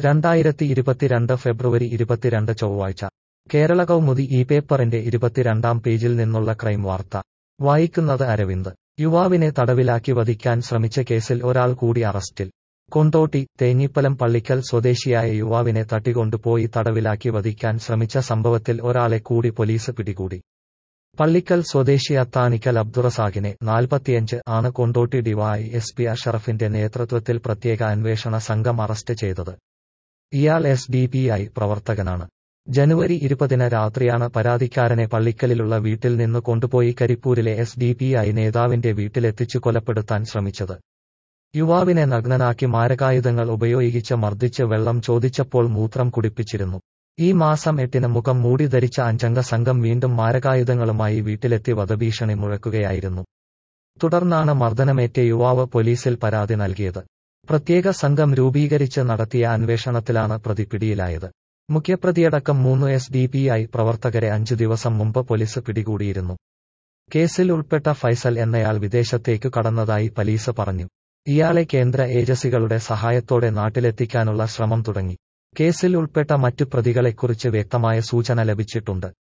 രണ്ടായിരത്തി ഇരുപത്തിരണ്ട് ഫെബ്രുവരി ഇരുപത്തിരണ്ട് ചൊവ്വാഴ്ച കേരള കൗമുദി ഈ പേപ്പറിന്റെ ഇരുപത്തിരണ്ടാം പേജിൽ നിന്നുള്ള ക്രൈം വാർത്ത വായിക്കുന്നത് അരവിന്ദ് യുവാവിനെ തടവിലാക്കി വധിക്കാൻ ശ്രമിച്ച കേസിൽ ഒരാൾ കൂടി അറസ്റ്റിൽ കൊണ്ടോട്ടി തേഞ്ഞിപ്പലം പള്ളിക്കൽ സ്വദേശിയായ യുവാവിനെ തട്ടിക്കൊണ്ടുപോയി തടവിലാക്കി വധിക്കാൻ ശ്രമിച്ച സംഭവത്തിൽ ഒരാളെ കൂടി പോലീസ് പിടികൂടി പള്ളിക്കൽ സ്വദേശി അത്താണിക്കൽ അബ്ദുറസാഖിനെ നാൽപ്പത്തിയഞ്ച് ആണ് കൊണ്ടോട്ടി ഡിവൈ എസ് പി അഷറഫിന്റെ നേതൃത്വത്തിൽ പ്രത്യേക അന്വേഷണ സംഘം അറസ്റ്റ് ചെയ്തത് ഇയാൾ എസ് ഡി പി ഐ പ്രവർത്തകനാണ് ജനുവരി ഇരുപതിന് രാത്രിയാണ് പരാതിക്കാരനെ പള്ളിക്കലിലുള്ള വീട്ടിൽ നിന്ന് കൊണ്ടുപോയി കരിപ്പൂരിലെ എസ് ഡി പി ഐ നേതാവിന്റെ വീട്ടിലെത്തിച്ചു കൊലപ്പെടുത്താൻ ശ്രമിച്ചത് യുവാവിനെ നഗ്നനാക്കി മാരകായുധങ്ങൾ ഉപയോഗിച്ച് മർദ്ദിച്ച് വെള്ളം ചോദിച്ചപ്പോൾ മൂത്രം കുടിപ്പിച്ചിരുന്നു ഈ മാസം എട്ടിന് മുഖം മൂടി ധരിച്ച അഞ്ചംഗ സംഘം വീണ്ടും മാരകായുധങ്ങളുമായി വീട്ടിലെത്തി വധഭീഷണി മുഴക്കുകയായിരുന്നു തുടർന്നാണ് മർദ്ദനമേറ്റ യുവാവ് പോലീസിൽ പരാതി നൽകിയത് പ്രത്യേക സംഘം രൂപീകരിച്ച് നടത്തിയ അന്വേഷണത്തിലാണ് പ്രതി പിടിയിലായത് മുഖ്യപ്രതിയടക്കം മൂന്ന് എസ് ഡി പി ഐ പ്രവർത്തകരെ അഞ്ചു ദിവസം മുമ്പ് പോലീസ് പിടികൂടിയിരുന്നു കേസിൽ ഉൾപ്പെട്ട ഫൈസൽ എന്നയാൾ വിദേശത്തേക്ക് കടന്നതായി പോലീസ് പറഞ്ഞു ഇയാളെ കേന്ദ്ര ഏജൻസികളുടെ സഹായത്തോടെ നാട്ടിലെത്തിക്കാനുള്ള ശ്രമം തുടങ്ങി കേസിൽ ഉൾപ്പെട്ട മറ്റു പ്രതികളെക്കുറിച്ച് വ്യക്തമായ സൂചന ലഭിച്ചിട്ടുണ്ട്